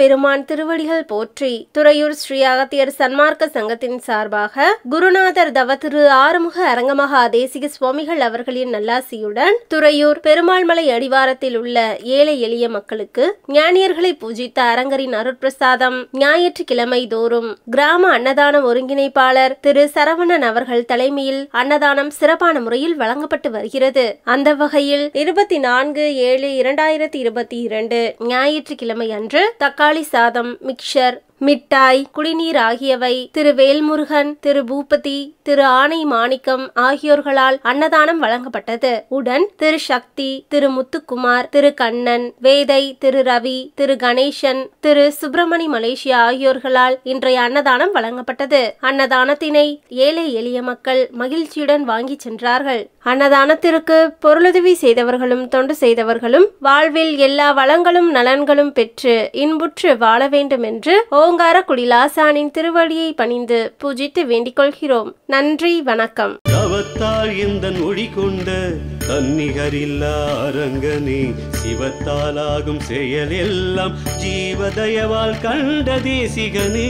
பெருமான் திருவடிகள் போற்றி துறையூர் ஸ்ரீ அகத்தியர் சன்மார்க்க சங்கத்தின் சார்பாக குருநாதர் தவ திரு ஆறுமுக அரங்கமகா தேசிக சுவாமிகள் அவர்களின் நல்லாசியுடன் துறையூர் பெருமாள்மலை அடிவாரத்தில் உள்ள ஏழை எளிய மக்களுக்கு ஞானியர்களை பூஜித்த அரங்கரின் அருட்பிரசாதம் ஞாயிற்றுக்கிழமை தோறும் கிராம அன்னதான ஒருங்கிணைப்பாளர் திரு சரவணன் அவர்கள் தலைமையில் அன்னதானம் சிறப்பான முறையில் வழங்கப்பட்டு வருகிறது அந்த வகையில் இருபத்தி நான்கு ஏழு இரண்டாயிரத்தி இருபத்தி இரண்டு ஞாயிற்றுக்கிழமை அன்று தக்காளி சாதம் மிக்சர் மிட்டாய் குடிநீர் ஆகியவை திரு வேல்முருகன் திரு பூபதி திரு ஆனை மாணிக்கம் ஆகியோர்களால் அன்னதானம் வழங்கப்பட்டது உடன் திரு சக்தி திரு முத்துக்குமார் திரு கண்ணன் வேதை திரு ரவி திரு கணேசன் திரு சுப்பிரமணி மலேசியா ஆகியோர்களால் இன்றைய அன்னதானம் வழங்கப்பட்டது அன்னதானத்தினை ஏழை எளிய மக்கள் மகிழ்ச்சியுடன் வாங்கி சென்றார்கள் அன்னதானத்திற்கு பொருளுதவி செய்தவர்களும் தொண்டு செய்தவர்களும் வாழ்வில் எல்லா வளங்களும் நலன்களும் பெற்று இன்புற்று வாழ வேண்டும் என்று ஓங்கார குடிலாசானின் திருவடியை பணிந்து பூஜித்து வேண்டிக் கொள்கிறோம் நன்றி வணக்கம் தவத்தால் எந்த ஒளி கொண்ட தன்னிகரில்லா அரங்கனே சிவத்தாலாகும் செயல் எல்லாம் ஜீவதயவால் கண்ட தேசிகனே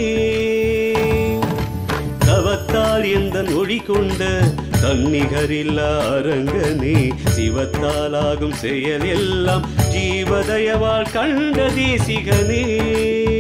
தவத்தால் எந்த ஒளி கொண்ட தன்னிகரில்லா அரங்கனே சிவத்தாலாகும் செயல் எல்லாம் ஜீவதயவால் கண்ட தேசிகனே